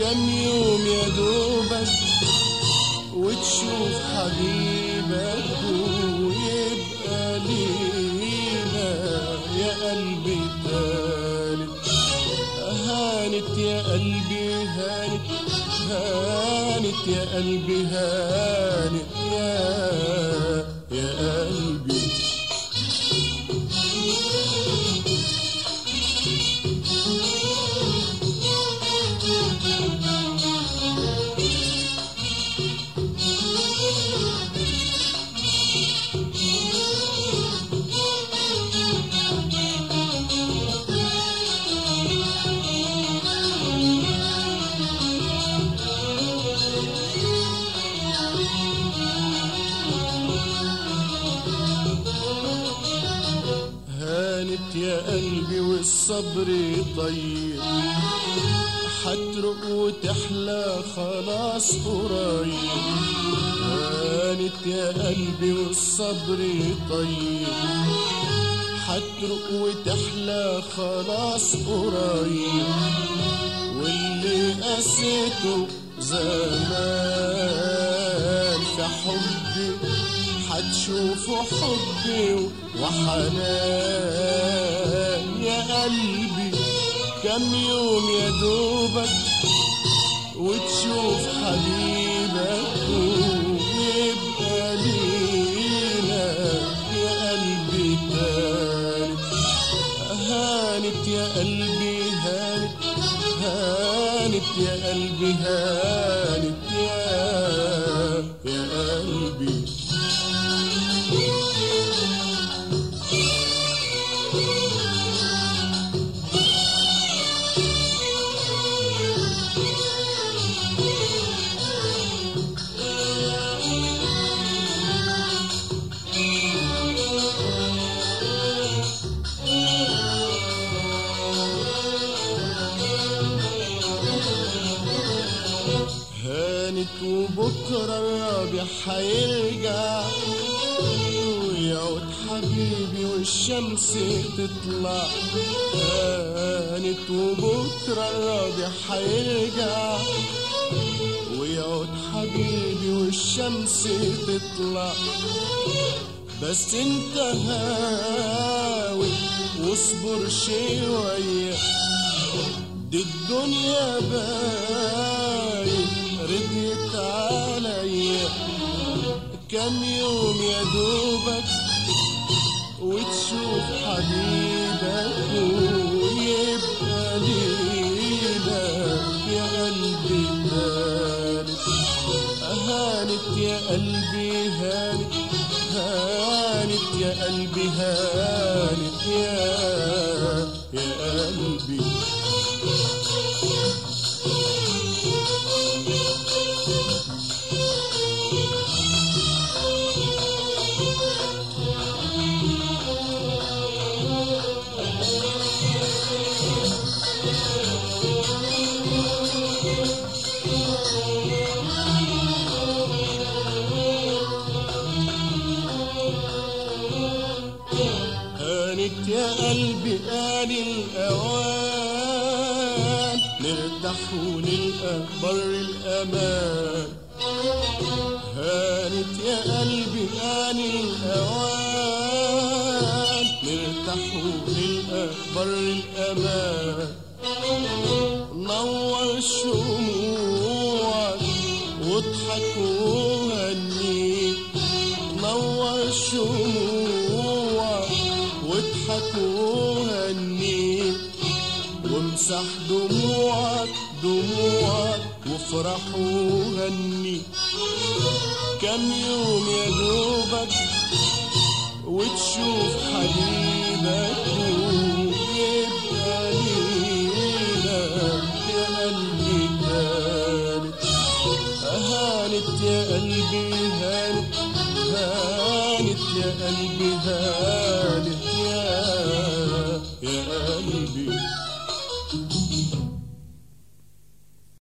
كم يوم يا دوبك وتشوف حبيبك ويبقى لينا يا قلبي تالت هانت يا قلبي هانت هانت يا قلبي هانت يا يا قلبي هانت يا قلبي والصبر طيب حترق وتحلى خلاص قريب هانت يا قلبي والصبر طيب حترق وتحلى خلاص قريب واللي قسيته زمان في حبي حتشوفوا حبي وحنان يا قلبي كم يوم يا دوبك وتشوف حبيبك ويبقى لينا يا قلبي تالت هانت يا قلبي هانت هانت يا قلبي هانت يا يا قلبي هانت وبكرة الربيع حيرجع ويعود حبيبي والشمس تطلع هانت وبكرة الربيع حيرجع ويعود حبيبي والشمس تطلع بس انت هاوي واصبر شويه دي الدنيا باين رديت عليا كم يوم يا دوبك وتشوف حبيبك ويبقى لينا يا قلبي هانت هانت يا قلبي هانت هانت يا قلبي هانت يا يا قلبي هانت يا قلبي آن الأوان نرتاح ونلقى بر الأمان هانت يا قلبي آن الأوان نرتاح ونلقى بر الأمان نور شموعك واضحك وهنيك نور شموعك واضحك وهنيك وامسح دموعك دموعك وافرح وهني كم يوم يا دوبك وتشوف حبيبك ويبقى لينا يا قلبي هانت هانت يا قلبي هانت هانت يا قلبي هانت يا يا قلبي